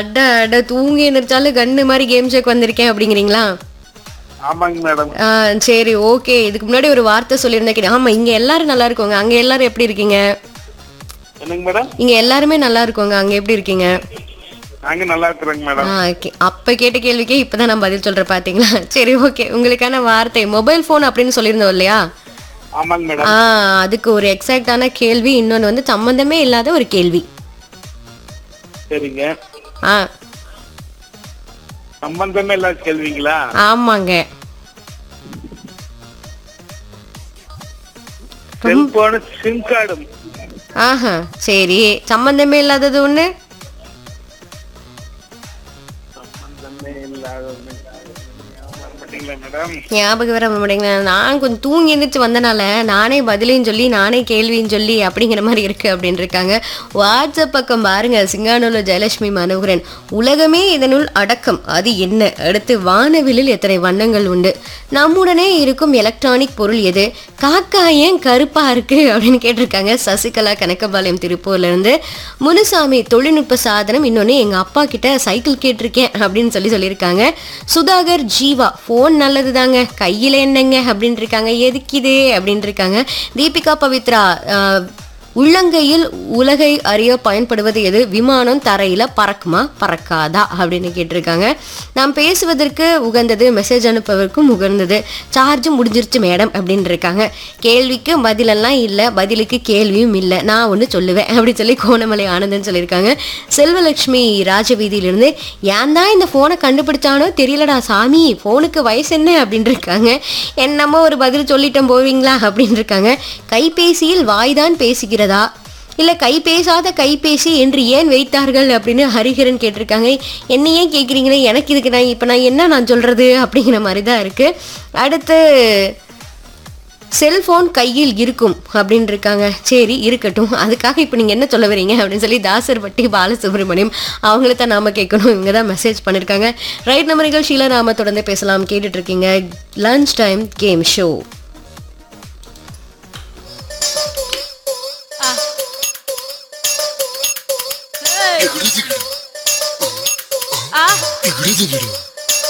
அட அட தூங்கி எந்திரிச்சாலும் கண்ணு மாதிரி கேம் ஷேக் வந்திருக்கேன் அப்படிங்கிறீங்களா ஆமாங்க மேடம் ஆ, சரி ஓகே இதுக்கு முன்னாடி ஒரு வார்த்தை சொல்லியிருந்தேன் கேட்டேன். ஆமா இங்க எல்லாரும் நல்லா இருக்கோங்க அங்க எல்லாரும் எப்படி இருக்கீங்க என்னங்க மேடம் இங்க எல்லாருமே நல்லா இருக்கோங்க அங்க எப்படி இருக்கீங்க நாங்க நல்லா இருக்கிறோங்க மேடம் ஆ, okay. அப்ப கேட்ட கேள்விக்கே இப்பதான் நான் பதில் சொல்றேன் பாத்தீங்களா சரி ஓகே உங்களுக்கான வார்த்தை மொபைல் போன் அப்படின்னு சொல்லியிருந்தோம் இல்லையா ஆமாங்க மேடம் ஆ அதுக்கு ஒரு எக்ஸாக்டான கேள்வி இன்னொன்னு வந்து சம்பந்தமே இல்லாத ஒரு கேள்வி சரிங்க ஆ சம்பந்தமே இல்லாத கேள்விங்களா ஆமாங்க செல்போனு சிம் கார்டும் ஆஹா சரி சம்பந்தமே இல்லாதது ஒண்ணு சம்பந்தமே இல்லாத மாட்டீங்களா மேடம் ஞாபகம் வர மாட்டேங்குது நான் கொஞ்சம் தூங்கி எந்திரிச்சு வந்தனால நானே பதிலையும் சொல்லி நானே கேள்வியும் சொல்லி அப்படிங்கிற மாதிரி இருக்கு அப்படின்னு இருக்காங்க வாட்ஸ்அப் பக்கம் பாருங்க சிங்கானூர்ல ஜெயலட்சுமி மனோகரன் உலகமே இதனுள் அடக்கம் அது என்ன அடுத்து வானவிலில் எத்தனை வண்ணங்கள் உண்டு நம்முடனே இருக்கும் எலக்ட்ரானிக் பொருள் எது காக்கா ஏன் கருப்பா இருக்கு அப்படின்னு கேட்டிருக்காங்க சசிகலா கனகபாளையம் திருப்பூர்ல இருந்து முனுசாமி தொழில்நுட்ப சாதனம் இன்னொன்னு எங்க அப்பா கிட்ட சைக்கிள் கேட்டிருக்கேன் அப்படின்னு சொல்லி சொல்லியிருக்காங்க சுதாகர் ஜீவா ஃபோன் நல்லது தாங்க கையில என்னங்க அப்படின்னு இருக்காங்க எதுக்கு இது அப்படின்னு இருக்காங்க தீபிகா பவித்ரா ஆஹ், உள்ளங்கையில் உலகை அறிய பயன்படுவது எது விமானம் தரையில பறக்குமா பறக்காதா அப்படின்னு கேட்டிருக்காங்க நாம் பேசுவதற்கு உகந்தது மெசேஜ் அனுப்புவதற்கும் உகந்தது சார்ஜ் முடிஞ்சிருச்சு மேடம் அப்படின்னு இருக்காங்க கேள்விக்கு பதிலெல்லாம் இல்லை பதிலுக்கு கேள்வியும் இல்லை நான் ஒன்று சொல்லுவேன் அப்படி சொல்லி கோணமலை ஆனந்தன் சொல்லியிருக்காங்க செல்வலட்சுமி ராஜவீதியிலிருந்து ஏன் தான் இந்த ஃபோனை கண்டுபிடிச்சானோ தெரியலடா சாமி ஃபோனுக்கு வயசு என்ன அப்படின்னு இருக்காங்க என்னமோ ஒரு பதில் சொல்லிட்டோம் போவீங்களா அப்படின்னு இருக்காங்க கைபேசியில் வாய்தான் பேசுகிறதா இல்லை கை பேசாத கைபேசி என்று ஏன் வைத்தார்கள் அப்படின்னு ஹரிஹரன் கேட்டிருக்காங்க என்ன ஏன் கேட்குறீங்களே எனக்கு இதுக்கு நான் இப்போ நான் என்ன நான் சொல்கிறது அப்படிங்கிற மாதிரி தான் இருக்குது அடுத்து செல்போன் கையில் இருக்கும் அப்படின்னு இருக்காங்க சரி இருக்கட்டும் அதுக்காக இப்போ நீங்கள் என்ன சொல்ல வரீங்க அப்படின்னு சொல்லி தாசர்பட்டி பாலசுப்ரமணியம் அவங்கள தான் நாம கேட்கணும் இவங்க தான் மெசேஜ் பண்ணியிருக்காங்க ரைட் நம்ம நிகழ்ச்சியில் நாம தொடர்ந்து பேசலாம் கேட்டுட்டு இருக்கீங்க லஞ்ச் டைம் கேம் ஷோ 이그리디그리. 아. 이그리디그리.